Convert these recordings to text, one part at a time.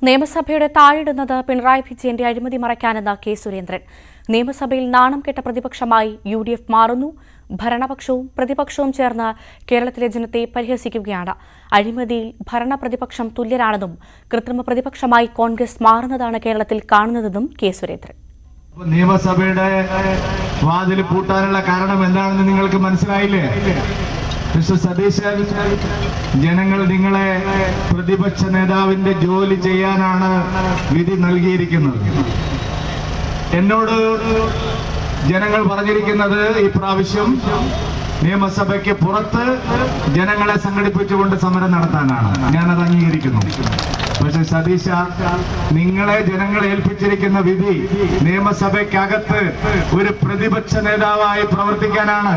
നിയമസഭയുടെ താഴിടുന്നത് പിണറായി വിജയന്റെ അഴിമതി മറയ്ക്കാനെന്ന കെ സുരേന്ദ്രൻ നിയമസഭയിൽ നാണം കെട്ട പ്രതിപക്ഷമായി യു ഡി എഫ് മാറുന്നു ഭരണപക്ഷവും പ്രതിപക്ഷവും ചേർന്ന് കേരളത്തിലെ ജനത്തെ പരിഹസിക്കുകയാണ് അഴിമതിയിൽ ഭരണ പ്രതിപക്ഷം തുല്യരാണെന്നും കൃത്രിമ പ്രതിപക്ഷമായി കോൺഗ്രസ് മാറുന്നതാണ് കേരളത്തിൽ കാണുന്നതെന്നും കെ സുരേന്ദ്രൻ അപ്പൊ നിയമസഭയുടെ വാതിൽ പൂട്ടാനുള്ള കാരണം എന്താണെന്ന് നിങ്ങൾക്ക് മനസ്സിലായില്ലേ മിസ്റ്റർ സതീശൻ ജനങ്ങൾ നിങ്ങളെ പ്രതിപക്ഷ നേതാവിന്റെ ജോലി ചെയ്യാനാണ് വിധി നൽകിയിരിക്കുന്നത് എന്നോട് ജനങ്ങൾ പറഞ്ഞിരിക്കുന്നത് ഈ പ്രാവശ്യം നിയമസഭയ്ക്ക് പുറത്ത് ജനങ്ങളെ സംഘടിപ്പിച്ചുകൊണ്ട് സമരം നടത്താനാണ് ഞാനത് അംഗീകരിക്കുന്നു പക്ഷെ സതീശ നിങ്ങളെ ജനങ്ങൾ ഏൽപ്പിച്ചിരിക്കുന്ന വിധി നിയമസഭയ്ക്കകത്ത് ഒരു പ്രതിപക്ഷ നേതാവായി പ്രവർത്തിക്കാനാണ്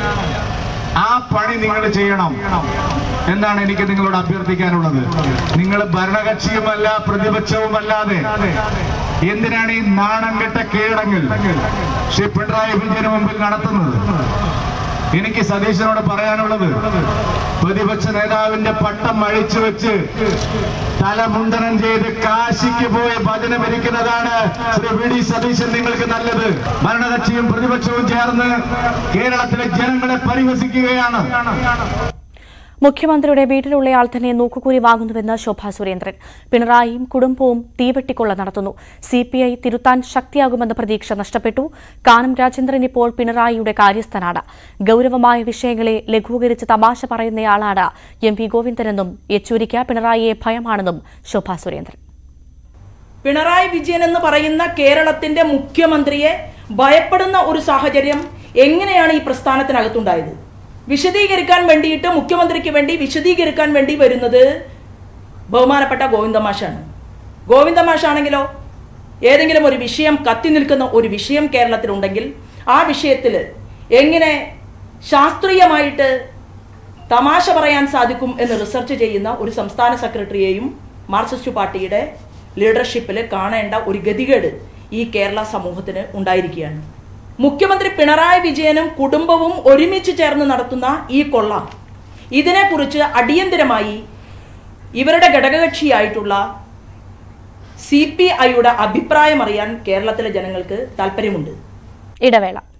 ആ പണി നിങ്ങൾ ചെയ്യണം എന്നാണ് എനിക്ക് നിങ്ങളോട് അഭ്യർത്ഥിക്കാനുള്ളത് നിങ്ങൾ ഭരണകക്ഷിയുമല്ല പ്രതിപക്ഷവുമല്ലാതെ എന്തിനാണ് ഈ നാണം കെട്ട കീഴടങ്ങൽ ശ്രീ പിണറായി വിജയന് മുമ്പിൽ നടത്തുന്നത് എനിക്ക് സതീശനോട് പറയാനുള്ളത് പ്രതിപക്ഷ നേതാവിന്റെ പട്ടം അഴിച്ചു വെച്ച് തലമുണ്ടനം ചെയ്ത് കാശിക്ക് പോയി ഭജനമിരിക്കുന്നതാണ് ശ്രീ വി ഡി സതീശൻ നിങ്ങൾക്ക് നല്ലത് ഭരണകക്ഷിയും പ്രതിപക്ഷവും ചേർന്ന് കേരളത്തിലെ ജനങ്ങളെ പരിഹസിക്കുകയാണ് മുഖ്യമന്ത്രിയുടെ വീട്ടിലുള്ളയാൾ തന്നെ നോക്കുകൂലി വാങ്ങുന്നുവെന്ന് ശോഭാ സുരേന്ദ്രൻ പിണറായിയും കുടുംബവും തീവെട്ടിക്കൊള്ള നടത്തുന്നു സിപിഐ തിരുത്താൻ ശക്തിയാകുമെന്ന പ്രതീക്ഷ നഷ്ടപ്പെട്ടു കാനം രാജേന്ദ്രൻ ഇപ്പോൾ പിണറായിയുടെ കാര്യസ്ഥനാണ് ഗൌരവമായ വിഷയങ്ങളെ ലഘൂകരിച്ച് തമാശ പറയുന്നയാളാണ് എം വി ഗോവിന്ദനെന്നും യെച്ചൂരിക്ക് പിണറായിയെ ഭയമാണെന്നും ശോഭാ സുരേന്ദ്രൻ പിണറായി വിജയൻ എന്ന് പറയുന്ന കേരളത്തിന്റെ മുഖ്യമന്ത്രിയെ ഭയപ്പെടുന്ന ഒരു സാഹചര്യം എങ്ങനെയാണ് ഈ പ്രസ്ഥാനത്തിനകത്തുണ്ടായത് വിശദീകരിക്കാൻ വേണ്ടിയിട്ട് മുഖ്യമന്ത്രിക്ക് വേണ്ടി വിശദീകരിക്കാൻ വേണ്ടി വരുന്നത് ബഹുമാനപ്പെട്ട ഗോവിന്ദമാഷാണ് ഗോവിന്ദമാഷാണെങ്കിലോ ഏതെങ്കിലും ഒരു വിഷയം കത്തി നിൽക്കുന്ന ഒരു വിഷയം കേരളത്തിലുണ്ടെങ്കിൽ ആ വിഷയത്തിൽ എങ്ങനെ ശാസ്ത്രീയമായിട്ട് തമാശ പറയാൻ സാധിക്കും എന്ന് റിസർച്ച് ചെയ്യുന്ന ഒരു സംസ്ഥാന സെക്രട്ടറിയെയും മാർക്സിസ്റ്റ് പാർട്ടിയുടെ ലീഡർഷിപ്പിൽ കാണേണ്ട ഒരു ഗതികേട് ഈ കേരള സമൂഹത്തിന് ഉണ്ടായിരിക്കുകയാണ് മുഖ്യമന്ത്രി പിണറായി വിജയനും കുടുംബവും ഒരുമിച്ച് ചേർന്ന് നടത്തുന്ന ഈ കൊള്ള ഇതിനെക്കുറിച്ച് അടിയന്തിരമായി ഇവരുടെ ഘടകകക്ഷിയായിട്ടുള്ള സി പി ഐയുടെ അഭിപ്രായം അറിയാൻ കേരളത്തിലെ ജനങ്ങൾക്ക് താല്പര്യമുണ്ട് ഇടവേള